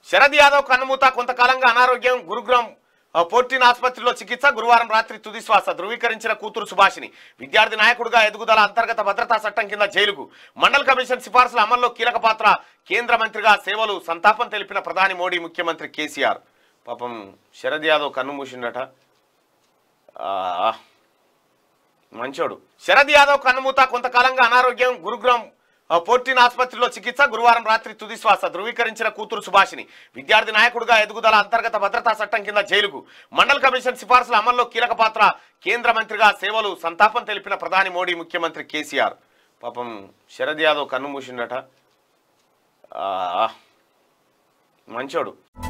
శరద్ యాదవ్ కన్నుమూత కొంతకాలంగా అనారోగ్యం గురుగ్రామ్ ఆ, పోర్టిన్ ఆసుపత్రిలో చికిత్స గురువారం రాత్రి తుది శ్వాస ధృవీకరించిన కూతురు సుభాషిని విద్యార్థి నాయకుడిగా ఎదుగుదల అంతర్గత భద్రతా చట్టం కింద జైలుకు మండల్ కమిషన్ సిఫార్సుల అమల్లో కీలక పాత్ర కేంద్ర మంత్రిగా సేవలు సంతాపం తెలిపిన ప్రధాని మోడీ ముఖ్యమంత్రి కేసీఆర్ పాపం శరద్ యాదవ్ కన్ను మూసిండట ఆ, మంచోడు శరద్ యాదవ్ కన్నుమూత కొంతకాలంగా అనారోగ్యం గురుగ్రామ్ ఆ, పోర్టిన్ ఆసుపత్రిలో చికిత్స గురువారం రాత్రి తుది శ్వాస ధృవీకరించిన కూతురు సుభాషిని విద్యార్థి నాయకుడిగా ఎదుగుదల అంతర్గత భద్రతా చట్టం కింద జైలుకు మండల్ కమిషన్ సిఫార్సుల అమల్లో కీలక పాత్ర కేంద్ర మంత్రిగా సేవలు సంతాపం తెలిపిన ప్రధాని మోడీ ముఖ్యమంత్రి కేసీఆర్ పాపం శరద్ యాదవ్ కన్ను మూసిండట ఆ, మంచోడు